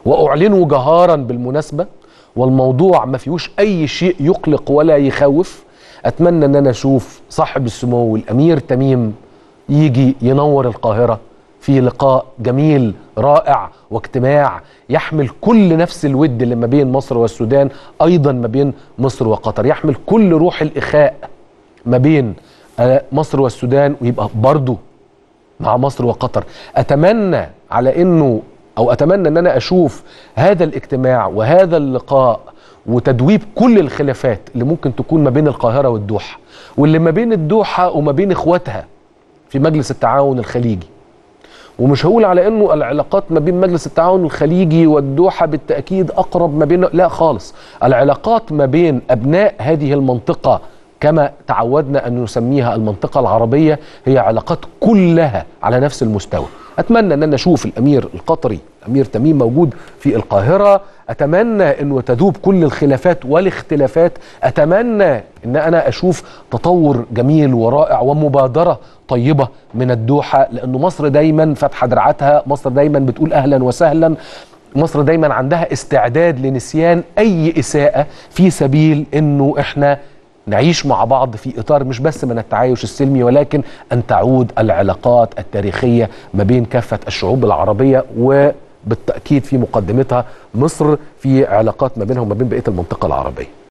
واعلنه جهارا بالمناسبه والموضوع ما فيهوش اي شيء يقلق ولا يخوف اتمنى ان انا اشوف صاحب السمو الامير تميم يجي ينور القاهره في لقاء جميل رائع واجتماع يحمل كل نفس الود اللي ما بين مصر والسودان ايضا ما بين مصر وقطر يحمل كل روح الاخاء ما بين آه، مصر والسودان ويبقى برضه مع مصر وقطر اتمنى على انه او اتمنى ان انا اشوف هذا الاجتماع وهذا اللقاء وتدويب كل الخلافات اللي ممكن تكون ما بين القاهره والدوحه واللي ما بين الدوحه وما بين اخواتها في مجلس التعاون الخليجي ومش هقول على انه العلاقات ما بين مجلس التعاون الخليجي والدوحه بالتاكيد اقرب ما بين لا خالص العلاقات ما بين ابناء هذه المنطقه كما تعودنا ان نسميها المنطقه العربيه هي علاقات كلها على نفس المستوى اتمنى ان انا اشوف الامير القطري امير تميم موجود في القاهره اتمنى انه تذوب كل الخلافات والاختلافات اتمنى ان انا اشوف تطور جميل ورائع ومبادره طيبه من الدوحه لانه مصر دايما فاتحه دراعاتها مصر دايما بتقول اهلا وسهلا مصر دايما عندها استعداد لنسيان اي اساءه في سبيل انه احنا نعيش مع بعض في اطار مش بس من التعايش السلمي ولكن ان تعود العلاقات التاريخيه ما بين كافه الشعوب العربيه وبالتاكيد في مقدمتها مصر في علاقات ما بينها وما بين بقيه المنطقه العربيه